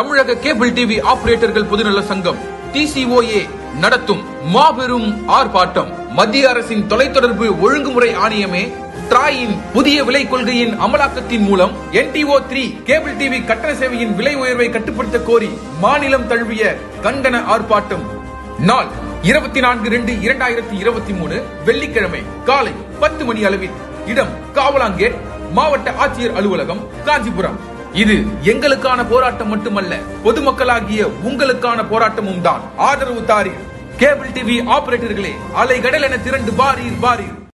தமிழக cable TV ஆபரேட்டர்கள் பொதுநல சங்கம் டிசிஓஏ நடத்தும் மாபெரும் ஆர்ப்பாட்டம் மத்திய அரசின் தொலைத்தொடர்பு ஒழுங்குமுறை ஆணையமே ட்ராயின் புதிய விலை கொள்கையின் அமலாக்கத்தின் மூலம் என்டிஓ த்ரீ கேபிள் டிவி கட்டண சேவையின் விலை உயர்வை கட்டுப்படுத்த கோரி மாநிலம் தழுவிய கண்டன ஆர்ப்பாட்டம் நாள் இருபத்தி நான்கு ரெண்டு இரண்டாயிரத்தி இருபத்தி மூணு வெள்ளிக்கிழமை காலை பத்து மணி அளவில் இடம் காவலாங்கேட் மாவட்ட ஆட்சியர் அலுவலகம் காஞ்சிபுரம் இது எங்களுக்கான போராட்டம் மட்டுமல்ல பொதுமக்களாகிய உங்களுக்கான போராட்டமும் தான் ஆதரவு தாரீர் கேபிள் டிவி ஆபரேட்டர்களே அலைகடல் என திரண்டு பாரீர் பாரீர்